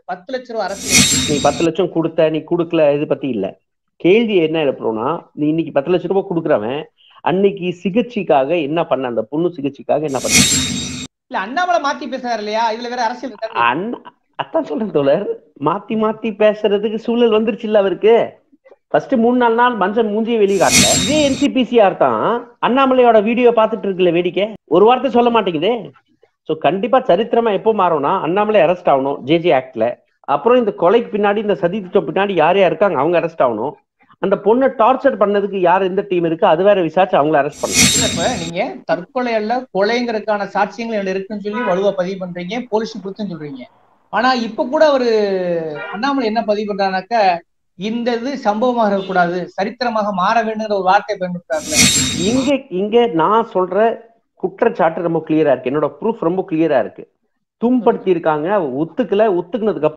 பத்து லட்ச ரூபா அரசியல் நீ பத்து லட்சம் கொடுத்த நீ கொடுக்கல இது பத்தி இல்ல கேள்வி என்ன எழுப்புறோம்னா நீ இன்னைக்கு பத்து லட்சம் ரூபாய் கொடுக்குறவன் அன்னைக்கு சிகிச்சைக்காக என்ன பண்ண அந்த பொண்ணு சிகிச்சைக்காக என்ன பண்ண இல்ல அண்ணாமலை மாத்தி பேசுறாரு இல்லையா இதுல வேற அரசியல் இருக்காரு. அண்ணா அதான் சொல்றேன் தோழர் மாத்தி மாத்தி பேசுறதுக்கு சூழல் வந்துருச்சு இல்ல அவருக்கு ஃபர்ஸ்ட் மூணு நாலு நாள் மஞ்சள் மூஞ்சியை வெளியே காட்டல இதே என்சிபிசிஆர் தான் அண்ணாமலையோட வீடியோ பார்த்துட்டு இருக்குல்ல வேடிக்கை ஒரு வார்த்தை சொல்ல மாட்டேங்குதே சோ கண்டிப்பா சரித்திரமா எப்போ மாறும்னா அண்ணாமலை அரெஸ்ட் ஆகணும் ஜேஜே ஆக்ட்ல அப்புறம் இந்த கொலைக்கு பின்னாடி இந்த சதி திட்டம் பின்னாடி யார் யார் இருக்காங்க அவங்க அரெஸ்ட் ஆகணும் அந்த பொண்ணை டார்ச்சர் பண்ணதுக்கு யார் எந்த டீம் இருக்கு அது வேற விசாரிச்சு அவங்கள அரெஸ்ட் பண்ணணும் இல்ல, இப்ப நீங்க தற்கொலை அல்ல கொலைங்கிறதுக்கான சாட்சியங்கள் இதுல இருக்குன்னு சொல்லி வலுவா பதிவு பண்றீங்க போலீஸ் கொடுத்துன்னு சொல்றீங்க ஆனா இப்ப கூட ஒரு அண்ணாமலை என்ன பதிவு பண்றாருனாக்க இந்த இது சம்பவமாக இருக்கக்கூடாது சரித்திரமாக மாற வேண்டுங்கிற ஒரு வார்த்தை பயன்படுத்துறாருல இங்க இங்க நான் சொல்ற குற்றச்சாட்டு ரொம்ப கிளியரா இருக்கு என்னோட ப்ரூஃப் ரொம்ப கிளியரா இருக்கு துன்படுத்தி இருக்காங்க ஒத்துக்கல ஒத்துக்குனதுக்கு